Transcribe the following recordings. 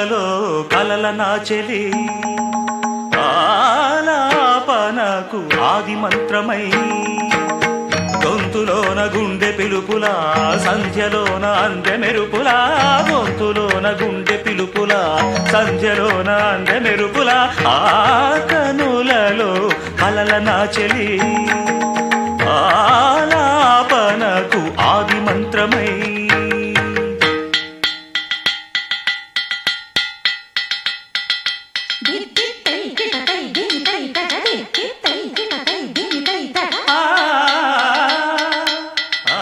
కనులలో కలల నాచెలి ఆలాపనకు ఆది మంత్రమై గొంతులోన గుండె పిలుపులా సంధ్యలోన అందె మెరుపులా గొంతులోన గుండె పిలుపులా సంధ్యలోన అందె మెరుపులా ఆ కనులలో కలల నాచెలి ఆలాపనకు ఆది మంత్రమై దిత్తిత్తై కిటకై దింతై తట దిత్తిత్తై కిటకై దింతై తట ఆ ఆ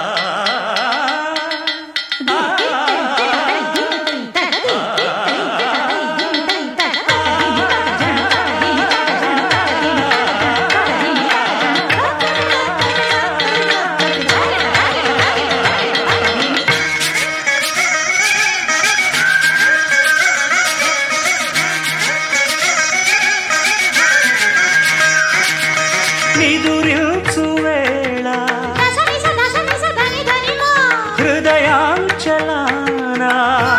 దిత్తిత్తై కిటకై దింతై తట దిత్తిత్తై కిటకై దింతై తట దింతట జనత దింతట జనత దింతట నిదురించు వేళ దశనిస దశనిస ధని ధనిమా హృదయాంచలానా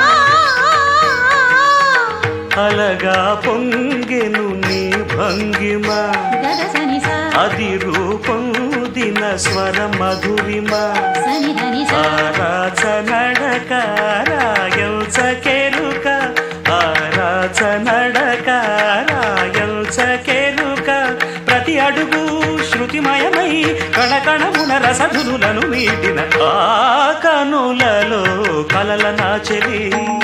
అలగా పొంగెను నీ భంగిమ గదసనిస అది రూపొందిన స్వర మధురిమ సని ధనిస ఆరాచ నడక రాయల్చకెరుక ఆరాచ నడక రాయల్చకెరుక ప్రతి అడుగు శృతిమయమై కణకణమున రసధులను మీటిన ఆ కనులలో కలల నాచెలి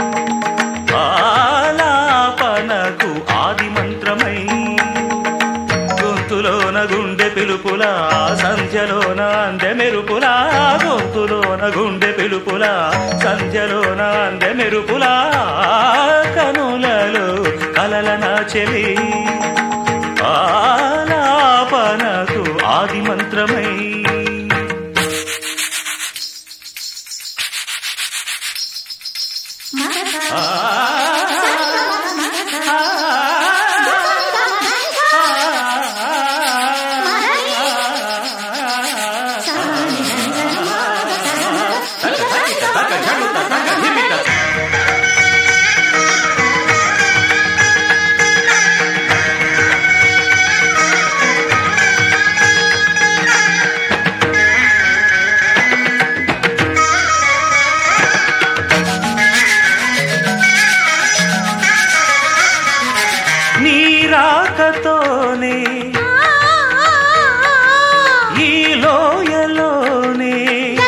ఆలాపనకు ఆది మంత్రమై గొంతులోన గుండె పిలుపులా సంధ్యలోన అందె మెరుపులా గొంతులోన గుండె పిలుపులా సంధ్యలోన అందె మెరుపులా కనులలో కలల నాచెలి ఆలాపనకు ఆది మంత్రమై మగస ఆ మగస నీ రాకతోనే ఈ లోయలోనే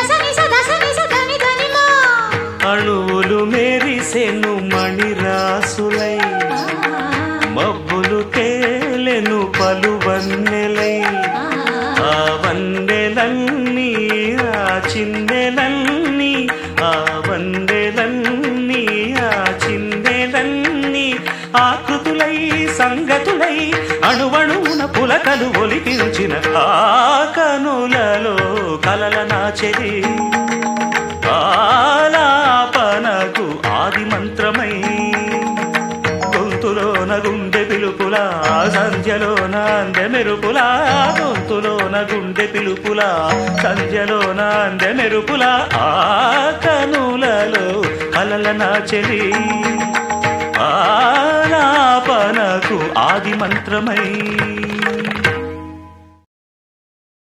అణువులు మెరిసెను మణిరాసులై మబ్బులు తేలెను పలు వన్నెలై ఆ వన్నెలన్నీ ఆ చిన్నెలన్నీ ఆ వన్నెలన్నీ ఆ చిన్నెలన్నీ ఆకృతులై సంగతులై అణువణువున పులకలు ఒలికించిన ఆ కనులలో కలల నాచెరి ఆలాపనకు ఆది మంత్రమై గొంతులోన గుండె పిలుపులా సంధ్యలోన అందె మెరుపులా గొంతులోన గుండె పిలుపులా సంధ్యలోన అందె మెరుపులా ఆ కనులలో కలల నాచెలి ఆలాపనకు ఆది మంత్రమై